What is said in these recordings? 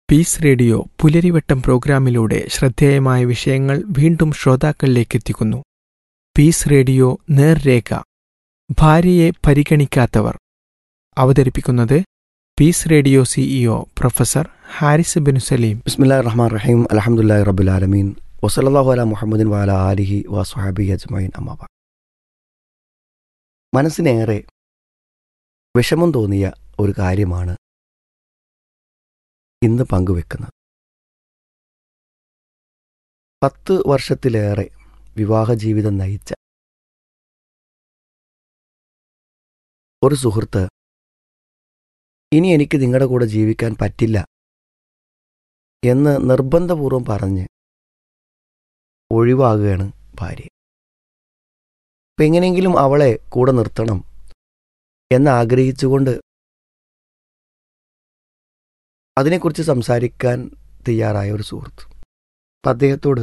Piece radio പുലരിവട്ടം പ്രോഗ്രാമിലൂടെ ശ്രദ്ധേയമായ വിഷയങ്ങൾ വീണ്ടും ശ്രോതാക്കളിലേക്ക് എത്തിക്കുന്നു പീസ് റേഡിയോ നേർരേഖ ഭാര്യയെ പരിഗണിക്കാത്തവർ അവതരിപ്പിക്കുന്നത് Peace Radio CEO professor Haris bin Salim ബിസ്മില്ലാ റഹ്മാൻ റഹീം അലഹമുല്ലാ റബുലാലമീൻ വസലല്ലാഹു അല മുഹമ്മദിൻ വാല ആലിഹി വസ്ഹാബി അജ്മൈൻ അമ്മാബ മനസ്സിനേറെ വിഷമം തോന്നിയ ഒരു കാര്യമാണ് ഇന്ന് പങ്കുവെക്കുന്നത് പത്ത് വർഷത്തിലേറെ വിവാഹ ജീവിതം നയിച്ച ഒരു സുഹൃത്ത് ഇനി എനിക്ക് നിങ്ങളുടെ കൂടെ ജീവിക്കാൻ പറ്റില്ല എന്ന് നിർബന്ധപൂർവം പറഞ്ഞ് ഒഴിവാകുകയാണ് ഭാര്യ അപ്പം എങ്ങനെയെങ്കിലും അവളെ കൂടെ നിർത്തണം എന്ന് ആഗ്രഹിച്ചുകൊണ്ട് അതിനെക്കുറിച്ച് സംസാരിക്കാൻ തയ്യാറായ ഒരു സുഹൃത്ത് അപ്പം അദ്ദേഹത്തോട്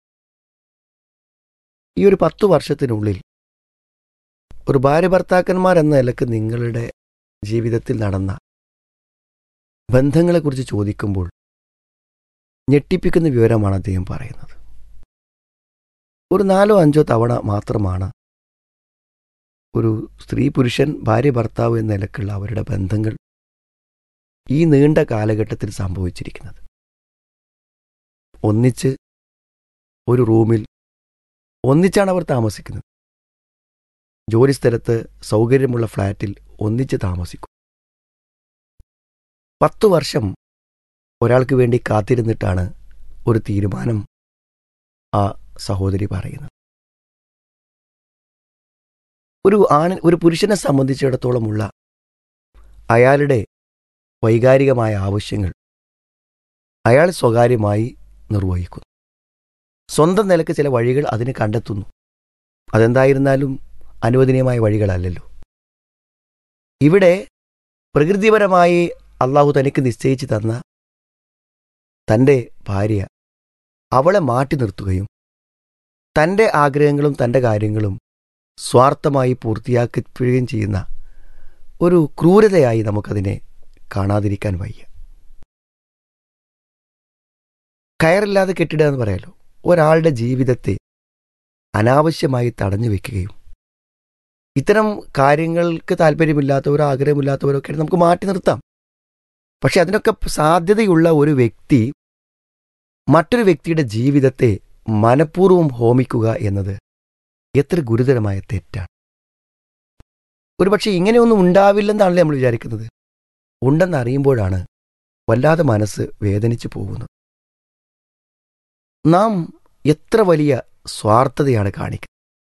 ഈ ഒരു പത്തു വർഷത്തിനുള്ളിൽ ഒരു ഭാര്യ ഭർത്താക്കന്മാർ എന്ന നിലക്ക് നിങ്ങളുടെ ജീവിതത്തിൽ നടന്ന ബന്ധങ്ങളെക്കുറിച്ച് ചോദിക്കുമ്പോൾ ഞെട്ടിപ്പിക്കുന്ന വിവരമാണ് അദ്ദേഹം പറയുന്നത് ഒരു നാലോ അഞ്ചോ തവണ മാത്രമാണ് ഒരു സ്ത്രീ പുരുഷൻ ഭാര്യ ഭർത്താവ് എന്ന നിലക്കുള്ള അവരുടെ ബന്ധങ്ങൾ ഈ നീണ്ട കാലഘട്ടത്തിൽ സംഭവിച്ചിരിക്കുന്നത് ഒന്നിച്ച് ഒരു റൂമിൽ ഒന്നിച്ചാണ് അവർ താമസിക്കുന്നത് ജോലിസ്ഥലത്ത് സൗകര്യമുള്ള ഫ്ലാറ്റിൽ ഒന്നിച്ച് താമസിക്കും പത്തു വർഷം ഒരാൾക്ക് വേണ്ടി കാത്തിരുന്നിട്ടാണ് ഒരു തീരുമാനം ആ സഹോദരി പറയുന്നത് ഒരു ആണ് ഒരു പുരുഷനെ സംബന്ധിച്ചിടത്തോളമുള്ള അയാളുടെ വൈകാരികമായ ആവശ്യങ്ങൾ അയാൾ സ്വകാര്യമായി നിർവഹിക്കുന്നു സ്വന്തം നിലക്ക് ചില വഴികൾ അതിന് കണ്ടെത്തുന്നു അതെന്തായിരുന്നാലും അനുവദനീയമായ വഴികളല്ലല്ലോ ഇവിടെ പ്രകൃതിപരമായി അള്ളാഹു തനിക്ക് നിശ്ചയിച്ചു തന്ന തൻ്റെ ഭാര്യ അവളെ മാറ്റി നിർത്തുകയും തൻ്റെ ആഗ്രഹങ്ങളും തൻ്റെ കാര്യങ്ങളും സ്വാർത്ഥമായി പൂർത്തിയാക്കപ്പെടുകയും ചെയ്യുന്ന ഒരു ക്രൂരതയായി നമുക്കതിനെ കാണാതിരിക്കാൻ വയ്യ കയറില്ലാതെ കെട്ടിടുക എന്ന് പറയാലോ ഒരാളുടെ ജീവിതത്തെ അനാവശ്യമായി തടഞ്ഞു വെക്കുകയും ഇത്തരം കാര്യങ്ങൾക്ക് താല്പര്യമില്ലാത്തവരോ ആഗ്രഹമില്ലാത്തവരോ ഒക്കെ നമുക്ക് മാറ്റി നിർത്താം പക്ഷെ അതിനൊക്കെ സാധ്യതയുള്ള ഒരു വ്യക്തി മറ്റൊരു വ്യക്തിയുടെ ജീവിതത്തെ മനഃപൂർവ്വം ഹോമിക്കുക എന്നത് എത്ര ഗുരുതരമായ തെറ്റാണ് ഒരുപക്ഷെ ഇങ്ങനെയൊന്നും ഉണ്ടാവില്ലെന്നാണല്ലേ നമ്മൾ വിചാരിക്കുന്നത് ഉണ്ടെന്ന് അറിയുമ്പോഴാണ് വല്ലാതെ മനസ്സ് വേദനിച്ചു പോകുന്നത് നാം എത്ര വലിയ സ്വാർത്ഥതയാണ് കാണിക്കുന്നത്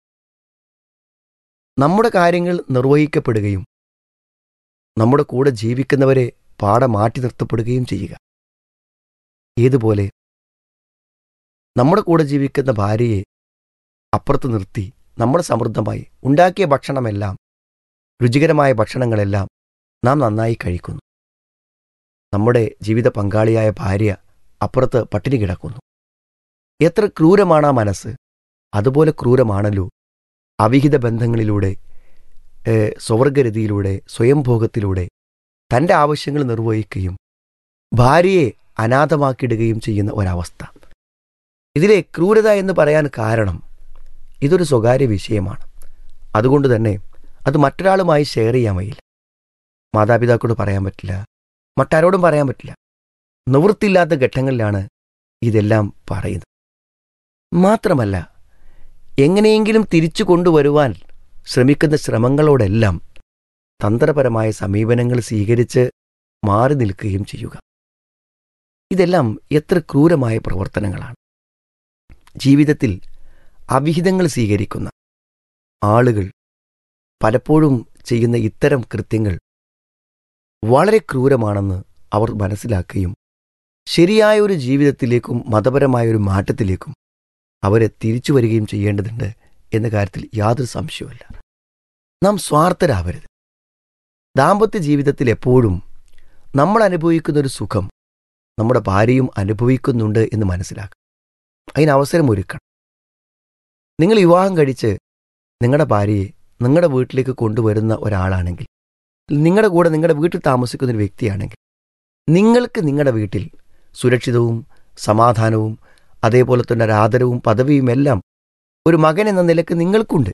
നമ്മുടെ കാര്യങ്ങൾ നിർവഹിക്കപ്പെടുകയും നമ്മുടെ കൂടെ ജീവിക്കുന്നവരെ പാടെ മാറ്റി നിർത്തപ്പെടുകയും ചെയ്യുക ഏതുപോലെ നമ്മുടെ കൂടെ ജീവിക്കുന്ന ഭാര്യയെ അപ്പുറത്ത് നിർത്തി നമ്മുടെ സമൃദ്ധമായി ഉണ്ടാക്കിയ ഭക്ഷണമെല്ലാം രുചികരമായ ഭക്ഷണങ്ങളെല്ലാം നാം നന്നായി കഴിക്കുന്നു നമ്മുടെ ജീവിത പങ്കാളിയായ ഭാര്യ അപ്പുറത്ത് പട്ടിണി കിടക്കുന്നു എത്ര ക്രൂരമാണ് ആ മനസ്സ് അതുപോലെ ക്രൂരമാണല്ലോ അവിഹിത ബന്ധങ്ങളിലൂടെ സ്വവർഗരതിയിലൂടെ സ്വയംഭോഗത്തിലൂടെ തൻ്റെ ആവശ്യങ്ങൾ നിർവഹിക്കുകയും ഭാര്യയെ അനാഥമാക്കിയിടുകയും ചെയ്യുന്ന ഒരവസ്ഥ ഇതിലെ ക്രൂരത എന്ന് പറയാൻ കാരണം ഇതൊരു സ്വകാര്യ വിഷയമാണ് അതുകൊണ്ട് തന്നെ അത് മറ്റൊരാളുമായി ഷെയർ ചെയ്യാൻ വയ്യില്ല മാതാപിതാക്കളോട് പറയാൻ പറ്റില്ല മറ്റാരോടും പറയാൻ പറ്റില്ല നിവൃത്തിയില്ലാത്ത ഘട്ടങ്ങളിലാണ് ഇതെല്ലാം പറയുന്നത് മാത്രമല്ല എങ്ങനെയെങ്കിലും തിരിച്ചു കൊണ്ടുവരുവാൻ ശ്രമിക്കുന്ന ശ്രമങ്ങളോടെല്ലാം തന്ത്രപരമായ സമീപനങ്ങൾ സ്വീകരിച്ച് മാറി നിൽക്കുകയും ചെയ്യുക ഇതെല്ലാം എത്ര ക്രൂരമായ പ്രവർത്തനങ്ങളാണ് ജീവിതത്തിൽ അവിഹിതങ്ങൾ സ്വീകരിക്കുന്ന ആളുകൾ പലപ്പോഴും ചെയ്യുന്ന ഇത്തരം കൃത്യങ്ങൾ വളരെ ക്രൂരമാണെന്ന് അവർ മനസ്സിലാക്കുകയും ശരിയായ ഒരു ജീവിതത്തിലേക്കും മതപരമായ ഒരു മാറ്റത്തിലേക്കും അവരെ തിരിച്ചു വരികയും ചെയ്യേണ്ടതുണ്ട് എന്ന കാര്യത്തിൽ യാതൊരു സംശയവുമില്ല നാം സ്വാർത്ഥരാവരുത് ദാമ്പത്യ ജീവിതത്തിൽ എപ്പോഴും നമ്മൾ അനുഭവിക്കുന്ന ഒരു സുഖം നമ്മുടെ ഭാര്യയും അനുഭവിക്കുന്നുണ്ട് എന്ന് മനസ്സിലാക്കുക അതിന് അവസരമൊരുക്കണം നിങ്ങൾ വിവാഹം കഴിച്ച് നിങ്ങളുടെ ഭാര്യയെ നിങ്ങളുടെ വീട്ടിലേക്ക് കൊണ്ടുവരുന്ന ഒരാളാണെങ്കിൽ നിങ്ങളുടെ കൂടെ നിങ്ങളുടെ വീട്ടിൽ താമസിക്കുന്ന ഒരു വ്യക്തിയാണെങ്കിൽ നിങ്ങൾക്ക് നിങ്ങളുടെ വീട്ടിൽ സുരക്ഷിതവും സമാധാനവും അതേപോലെ തന്നെ ഒരു ആദരവും പദവിയും എല്ലാം ഒരു മകൻ എന്ന നിലക്ക് നിങ്ങൾക്കുണ്ട്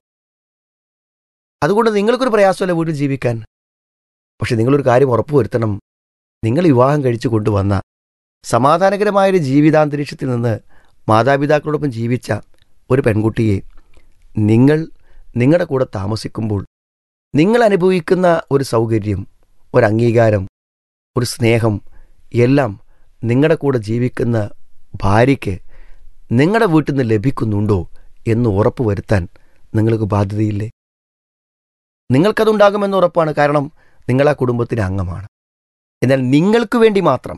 അതുകൊണ്ട് നിങ്ങൾക്കൊരു പ്രയാസമല്ല വീട്ടിൽ ജീവിക്കാൻ പക്ഷെ നിങ്ങളൊരു കാര്യം ഉറപ്പുവരുത്തണം നിങ്ങൾ വിവാഹം കഴിച്ചു കൊണ്ടുവന്ന സമാധാനകരമായൊരു ജീവിതാന്തരീക്ഷത്തിൽ നിന്ന് മാതാപിതാക്കളോടൊപ്പം ജീവിച്ച ഒരു പെൺകുട്ടിയെ നിങ്ങൾ നിങ്ങളുടെ കൂടെ താമസിക്കുമ്പോൾ നിങ്ങൾ അനുഭവിക്കുന്ന ഒരു സൗകര്യം ഒരു അംഗീകാരം ഒരു സ്നേഹം എല്ലാം നിങ്ങളുടെ കൂടെ ജീവിക്കുന്ന ഭാര്യയ്ക്ക് നിങ്ങളുടെ വീട്ടിൽ നിന്ന് ലഭിക്കുന്നുണ്ടോ എന്ന് ഉറപ്പ് വരുത്താൻ നിങ്ങൾക്ക് ബാധ്യതയില്ലേ നിങ്ങൾക്കതുണ്ടാകുമെന്ന് ഉറപ്പാണ് കാരണം നിങ്ങൾ ആ കുടുംബത്തിൻ്റെ അംഗമാണ് എന്നാൽ നിങ്ങൾക്ക് വേണ്ടി മാത്രം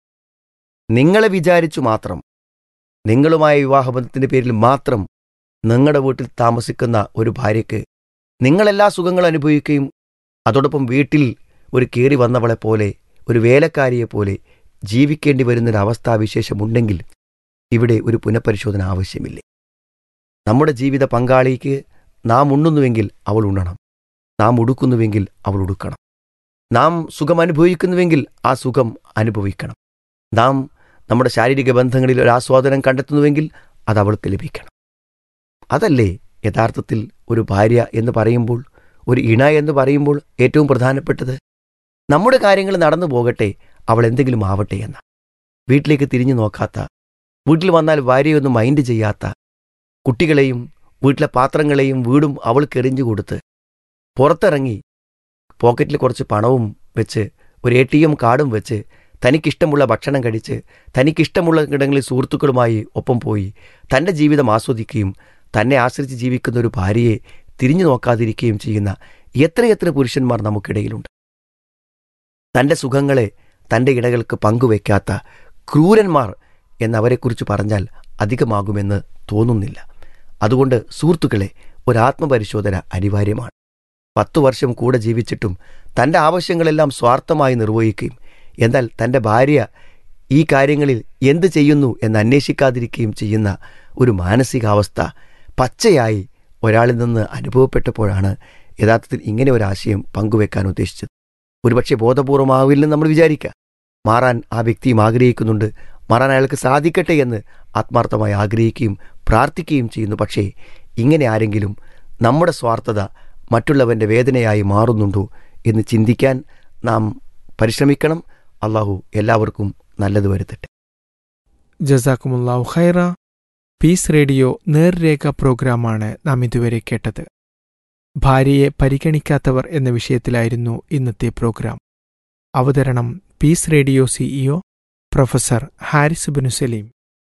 നിങ്ങളെ വിചാരിച്ചു മാത്രം നിങ്ങളുമായ വിവാഹബന്ധത്തിൻ്റെ പേരിൽ മാത്രം നിങ്ങളുടെ വീട്ടിൽ താമസിക്കുന്ന ഒരു ഭാര്യയ്ക്ക് നിങ്ങളെല്ലാ സുഖങ്ങളും അനുഭവിക്കുകയും അതോടൊപ്പം വീട്ടിൽ ഒരു കയറി വന്നവളെ പോലെ ഒരു വേലക്കാരിയെ പോലെ ജീവിക്കേണ്ടി വരുന്നൊരവസ്ഥാവിശേഷമുണ്ടെങ്കിൽ ഇവിടെ ഒരു പുനഃപരിശോധന ആവശ്യമില്ലേ നമ്മുടെ ജീവിത പങ്കാളിക്ക് നാം ഉണ്ണുന്നുവെങ്കിൽ അവൾ ഉണ്ണണം നാം ഉടുക്കുന്നുവെങ്കിൽ അവൾ ഉടുക്കണം നാം സുഖം അനുഭവിക്കുന്നുവെങ്കിൽ ആ സുഖം അനുഭവിക്കണം നാം നമ്മുടെ ശാരീരിക ബന്ധങ്ങളിൽ ഒരു ആസ്വാദനം കണ്ടെത്തുന്നുവെങ്കിൽ അത് അവൾക്ക് ലഭിക്കണം അതല്ലേ യഥാർത്ഥത്തിൽ ഒരു ഭാര്യ എന്ന് പറയുമ്പോൾ ഒരു ഇണ എന്ന് പറയുമ്പോൾ ഏറ്റവും പ്രധാനപ്പെട്ടത് നമ്മുടെ കാര്യങ്ങൾ നടന്നു പോകട്ടെ അവൾ എന്തെങ്കിലും ആവട്ടെ എന്ന വീട്ടിലേക്ക് തിരിഞ്ഞു നോക്കാത്ത വീട്ടിൽ വന്നാൽ ഭാര്യയൊന്നും മൈൻഡ് ചെയ്യാത്ത കുട്ടികളെയും വീട്ടിലെ പാത്രങ്ങളെയും വീടും അവൾക്ക് എറിഞ്ഞു കൊടുത്ത് പുറത്തിറങ്ങി പോക്കറ്റിൽ കുറച്ച് പണവും വെച്ച് ഒരു എ ടി എം കാർഡും വെച്ച് തനിക്കിഷ്ടമുള്ള ഭക്ഷണം കഴിച്ച് തനിക്കിഷ്ടമുള്ള ഇടങ്ങളിൽ സുഹൃത്തുക്കളുമായി ഒപ്പം പോയി തൻ്റെ ജീവിതം ആസ്വദിക്കുകയും തന്നെ ആശ്രയിച്ച് ജീവിക്കുന്ന ഒരു ഭാര്യയെ തിരിഞ്ഞു നോക്കാതിരിക്കുകയും ചെയ്യുന്ന എത്രയെത്ര പുരുഷന്മാർ നമുക്കിടയിലുണ്ട് തൻ്റെ സുഖങ്ങളെ തൻ്റെ ഇടകൾക്ക് പങ്കുവെക്കാത്ത ക്രൂരന്മാർ എന്നവരെക്കുറിച്ച് പറഞ്ഞാൽ അധികമാകുമെന്ന് തോന്നുന്നില്ല അതുകൊണ്ട് സുഹൃത്തുക്കളെ ഒരാത്മപരിശോധന അനിവാര്യമാണ് പത്തു വർഷം കൂടെ ജീവിച്ചിട്ടും തൻ്റെ ആവശ്യങ്ങളെല്ലാം സ്വാർത്ഥമായി നിർവഹിക്കുകയും എന്നാൽ തൻ്റെ ഭാര്യ ഈ കാര്യങ്ങളിൽ എന്ത് ചെയ്യുന്നു എന്ന് അന്വേഷിക്കാതിരിക്കുകയും ചെയ്യുന്ന ഒരു മാനസികാവസ്ഥ പച്ചയായി ഒരാളിൽ നിന്ന് അനുഭവപ്പെട്ടപ്പോഴാണ് യഥാർത്ഥത്തിൽ ഇങ്ങനെ ഒരു ആശയം പങ്കുവെക്കാൻ ഉദ്ദേശിച്ചത് ഒരുപക്ഷെ ബോധപൂർവമാവില്ലെന്ന് നമ്മൾ വിചാരിക്കുക മാറാൻ ആ വ്യക്തിയും ആഗ്രഹിക്കുന്നുണ്ട് മാറാൻ അയാൾക്ക് സാധിക്കട്ടെ എന്ന് ആത്മാർത്ഥമായി ആഗ്രഹിക്കുകയും പ്രാർത്ഥിക്കുകയും ചെയ്യുന്നു പക്ഷേ ഇങ്ങനെ ആരെങ്കിലും നമ്മുടെ സ്വാർത്ഥത മറ്റുള്ളവൻ്റെ വേദനയായി മാറുന്നുണ്ടോ എന്ന് ചിന്തിക്കാൻ നാം പരിശ്രമിക്കണം അള്ളാഹു എല്ലാവർക്കും നല്ലത് വരുത്തട്ടെ ജസാക്കുമുല്ലാഹു ഖൈറ പീസ് റേഡിയോ നേർരേഖ പ്രോഗ്രാമാണ് നാം ഇതുവരെ കേട്ടത് ഭാര്യയെ പരിഗണിക്കാത്തവർ എന്ന വിഷയത്തിലായിരുന്നു ഇന്നത്തെ പ്രോഗ്രാം അവതരണം Peace Radio CEO professor Haris Binu Salim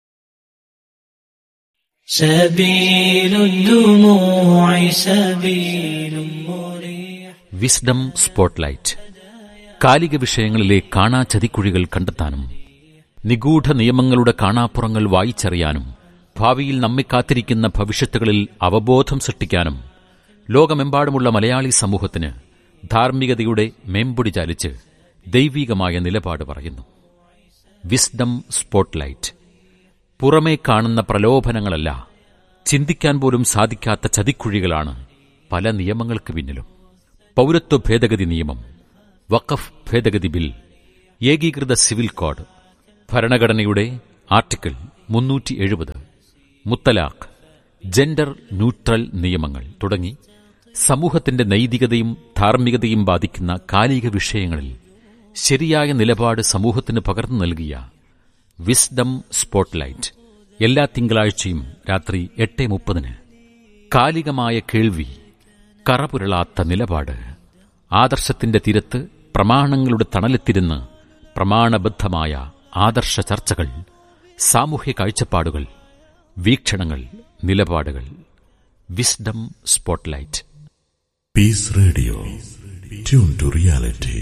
سبيل الدموع سبيل مريح Wisdom spotlight കാലിക വിഷയങ്ങളിലെ കാണാ ചതിക്കുഴികൾ കണ്ടെത്താനും നിഗൂഢ നിയമങ്ങളുടെ കാണാപ്പുറങ്ങൾ വായിച്ചറിയാനും ഭാവിയിൽ നമ്മെ കാത്തിരിക്കുന്ന ഭവിഷ്യത്തുകളിൽ അവബോധം സൃഷ്ടിക്കാനും ലോകമെമ്പാടുമുള്ള മലയാളി സമൂഹത്തിന് ധാർമ്മികതയുടെ മേമ്പൊടി ചാലിച്ച് ദൈവീകമായ നിലപാട് പറയുന്നു വിസ്ഡം സ്പോട്ട്ലൈറ്റ് പുറമേ കാണുന്ന പ്രലോഭനങ്ങളല്ല ചിന്തിക്കാൻ പോലും സാധിക്കാത്ത ചതിക്കുഴികളാണ് പല നിയമങ്ങൾക്ക് പിന്നിലും പൗരത്വ ഭേദഗതി നിയമം വഖഫ് ഭേദഗതി ബിൽ ഏകീകൃത സിവിൽ കോഡ് ഭരണഘടനയുടെ ആർട്ടിക്കിൾ മുന്നൂറ്റി എഴുപത് മുത്തലാഖ് ജെൻഡർ ന്യൂട്രൽ നിയമങ്ങൾ തുടങ്ങി സമൂഹത്തിന്റെ നൈതികതയും ധാർമ്മികതയും ബാധിക്കുന്ന കാലിക വിഷയങ്ങളിൽ ശരിയായ നിലപാട് സമൂഹത്തിന് പകർന്നു നൽകിയ വിസ്ഡം സ്പോട്ട്ലൈറ്റ് എല്ലാ തിങ്കളാഴ്ചയും രാത്രി എട്ട് മുപ്പതിന് കാലികമായ കേൾവി കറപുരളാത്ത നിലപാട് ആദർശത്തിന്റെ തിരത്ത് പ്രമാണങ്ങളുടെ തണലെത്തിരുന്ന് പ്രമാണബദ്ധമായ ആദർശ ചർച്ചകൾ സാമൂഹ്യ കാഴ്ചപ്പാടുകൾ വീക്ഷണങ്ങൾ നിലപാടുകൾ Wisdom spotlight Peace Radio. Tune to reality.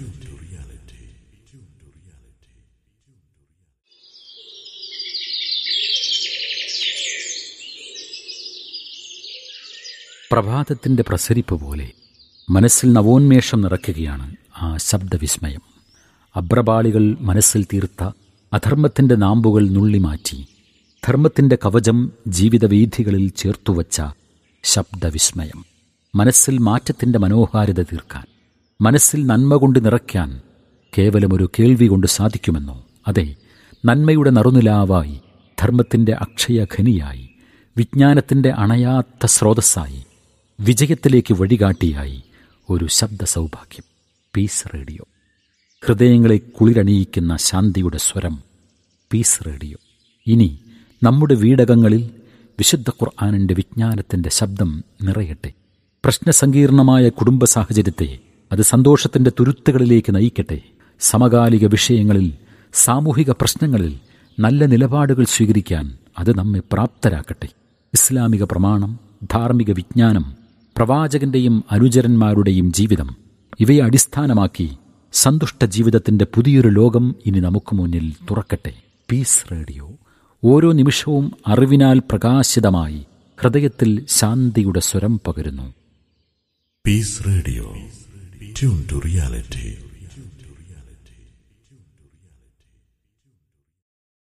പ്രഭാതത്തിന്റെ പ്രസരിപ്പ് പോലെ മനസ്സിൽ നവോന്മേഷം നിറയ്ക്കുകയാണ് ആ ശബ്ദവിസ്മയം അബ്രപാളികൾ മനസ്സിൽ തീർത്ത അധർമ്മത്തിന്റെ നാമ്പുകൾ നുള്ളിമാറ്റി ധർമ്മത്തിന്റെ കവചം ജീവിതവീഥികളിൽ ചേർത്തുവച്ച ശബ്ദവിസ്മയം മനസ്സിൽ മാറ്റത്തിന്റെ മനോഹാരിത തീർക്കാൻ മനസ്സിൽ നന്മ കൊണ്ട് നിറയ്ക്കാൻ കേവലമൊരു കേൾവി കൊണ്ട് സാധിക്കുമെന്നോ അതെ നന്മയുടെ നറുനിലാവായി ധർമ്മത്തിൻ്റെ അക്ഷയഖനിയായി വിജ്ഞാനത്തിൻ്റെ അണയാത്ത സ്രോതസ്സായി വിജയത്തിലേക്ക് വഴികാട്ടിയായി ഒരു ശബ്ദ സൗഭാഗ്യം പീസ് റേഡിയോ ഹൃദയങ്ങളെ കുളിരണിയിക്കുന്ന ശാന്തിയുടെ സ്വരം പീസ് റേഡിയോ ഇനി നമ്മുടെ വീടകങ്ങളിൽ വിശുദ്ധ ഖുർആാനിൻ്റെ വിജ്ഞാനത്തിൻ്റെ ശബ്ദം നിറയട്ടെ പ്രശ്നസങ്കീർണമായ കുടുംബ സാഹചര്യത്തെ അത് സന്തോഷത്തിൻ്റെ തുരുത്തുകളിലേക്ക് നയിക്കട്ടെ സമകാലിക വിഷയങ്ങളിൽ സാമൂഹിക പ്രശ്നങ്ങളിൽ നല്ല നിലപാടുകൾ സ്വീകരിക്കാൻ അത് നമ്മെ പ്രാപ്തരാക്കട്ടെ ഇസ്ലാമിക പ്രമാണം ധാർമ്മിക വിജ്ഞാനം പ്രവാചകന്റെയും അനുചരന്മാരുടെയും ജീവിതം ഇവയെ അടിസ്ഥാനമാക്കി സന്തുഷ്ട ജീവിതത്തിന്റെ പുതിയൊരു ലോകം ഇനി നമുക്ക് മുന്നിൽ തുറക്കട്ടെ പീസ് റേഡിയോ ഓരോ നിമിഷവും അറിവിനാൽ പ്രകാശിതമായി ഹൃദയത്തിൽ ശാന്തിയുടെ സ്വരം പകരുന്നു Peace Radio. Tune to reality.